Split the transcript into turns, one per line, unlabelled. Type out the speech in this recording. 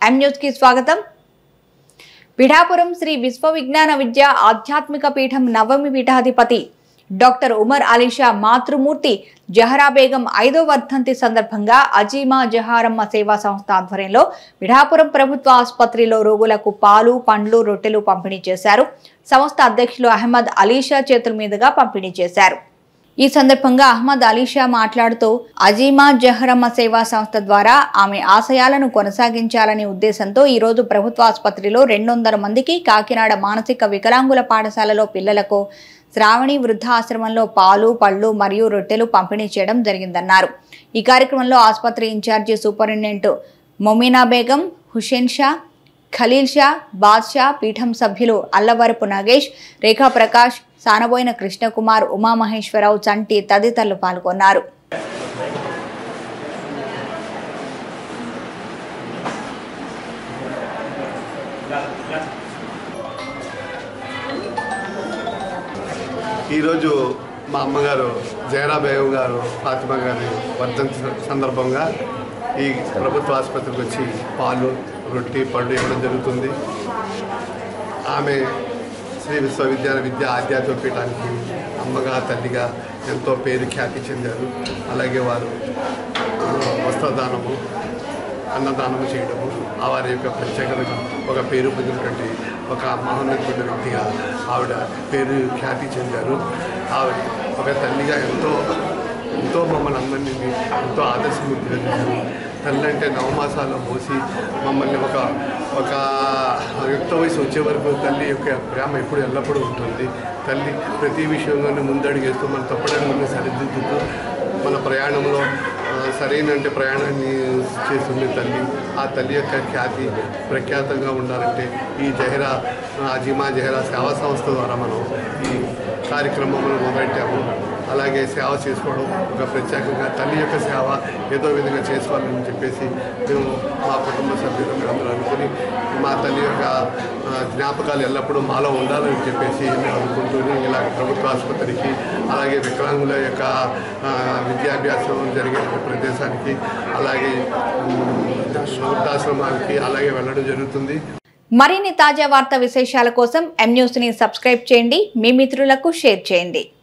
M news కి స్వాగతం పిఠాపురం శ్రీ విశ్వ విజ్ఞాన విద్య ఆధ్యాత్మిక పీఠం నవమి పీఠాధిపతి డాక్టర్ ఉమర్ అలీషా మాతృమూర్తి జహరా బేగం ఐదో వర్ధంతి సందర్భంగా అజీమా జహారమ్మ సేవా సంస్థ ఆధ్వర్యంలో పిఠాపురం ప్రభుత్వ ఆసుపత్రిలో రోగులకు పాలు పండ్లు రొట్టెలు పంపిణీ చేశారు సంస్థ అధ్యక్షులు అహ్మద్ అలీషా చేతుల మీదుగా పంపిణీ చేశారు ఈ సందర్భంగా అహ్మద్ అలీషా మాట్లాడుతూ అజీమా జహరమ్మ సేవా సంస్థ ద్వారా ఆమె ఆశయాలను కొనసాగించాలనే ఉద్దేశంతో ఈ రోజు ప్రభుత్వ ఆసుపత్రిలో రెండు వందల మందికి కాకినాడ మానసిక వికలాంగుల పాఠశాలలో పిల్లలకు శ్రావణి వృద్ధాశ్రమంలో పాలు పళ్ళు మరియు రొట్టెలు పంపిణీ చేయడం జరిగిందన్నారు ఈ కార్యక్రమంలో ఆసుపత్రి ఇన్ఛార్జి సూపరింటెండెంట్ మొమీనా బేగం హుషేన్ షా ఖలీల్ షా బాద్షా పీఠం సభ్యులు అల్లవరపు నాగేష్ రేఖా ప్రకాష్ సానబోయిన కృష్ణకుమార్ ఉమామహేశ్వరరావు చంటి తదితరులు పాల్గొన్నారు
ఈరోజు మా అమ్మగారు జయరా బేగం గారు ఫాతిమా గారి వర్ధంతి సందర్భంగా ఈ ప్రభుత్వ ఆసుపత్రికి వచ్చి పాలు రొట్టి పళ్ళు ఇవ్వడం జరుగుతుంది ఆమె శ్రీ విశ్వవిద్యాలయ విద్య ఆధ్యాత్మిక పీఠానికి అమ్మగా తల్లిగా ఎంతో పేరు ఖ్యాతి చెందారు అలాగే వారు ఆ, వస్త్రదానము అన్నదానము చేయడము ఆ వారి యొక్క ప్రత్యేకతగా ఒక పేరు పొందినటువంటి ఒక మహోన్నతుడి వ్యక్తిగా ఆవిడ పేరు ఖ్యాతి చెందారు ఆవిడ ఒక తల్లిగా ఎంతో ఎంతో మమ్మల్ని అందరినీ ఎంతో ఆదర్శమూర్తిగా చేశారు తల్లి అంటే నవమాసాలు మోసి మమ్మల్ని ఒక ఒక యుక్త వయసు వచ్చే వరకు తల్లి యొక్క ప్రేమ ఎప్పుడు ఎల్లప్పుడూ ఉంటుంది తల్లి ప్రతి విషయంలోనూ ముందడుగేస్తూ మన తప్పడానికి సరిదిద్దుతూ మన ప్రయాణంలో ఆ, సరైన అంటే ప్రయాణాన్ని చేస్తుంది తల్లి ఆ తల్లి యొక్క ఖ్యాతి ప్రఖ్యాతంగా ఉండాలంటే ఈ జహరా అజిమా జహరా సేవా సంస్థ ద్వారా మనం ఈ కార్యక్రమం మొదలెట్టాము అలాగే సేవ చేసుకోవడం ఒక ప్రత్యేకంగా తల్లి యొక్క సేవ ఏదో విధంగా చేసుకోవాలని చెప్పేసి మేము మా కుటుంబ సభ్యులు అందరూ అనుకుని మా తల్లి యొక్క ఆ, జ్ఞాపకాలు ఎల్లప్పుడూ మాలో ఉండాలని చెప్పేసి మేము అనుకుంటూనే ఇలాగ ప్రభుత్వ ఆసుపత్రికి అలాగే వికలాంగుల యొక్క ఆ, విద్యాభ్యాసం జరిగే ప్రదేశానికి అలాగే ఉమ్, వృద్ధాశ్రమానికి అలాగే వెళ్ళడం జరుగుతుంది
మరిన్ని తాజా వార్తా విశేషాల కోసం ఎం న్యూస్ ని సబ్స్క్రైబ్ చేయండి మీ మిత్రులకు షేర్ చేయండి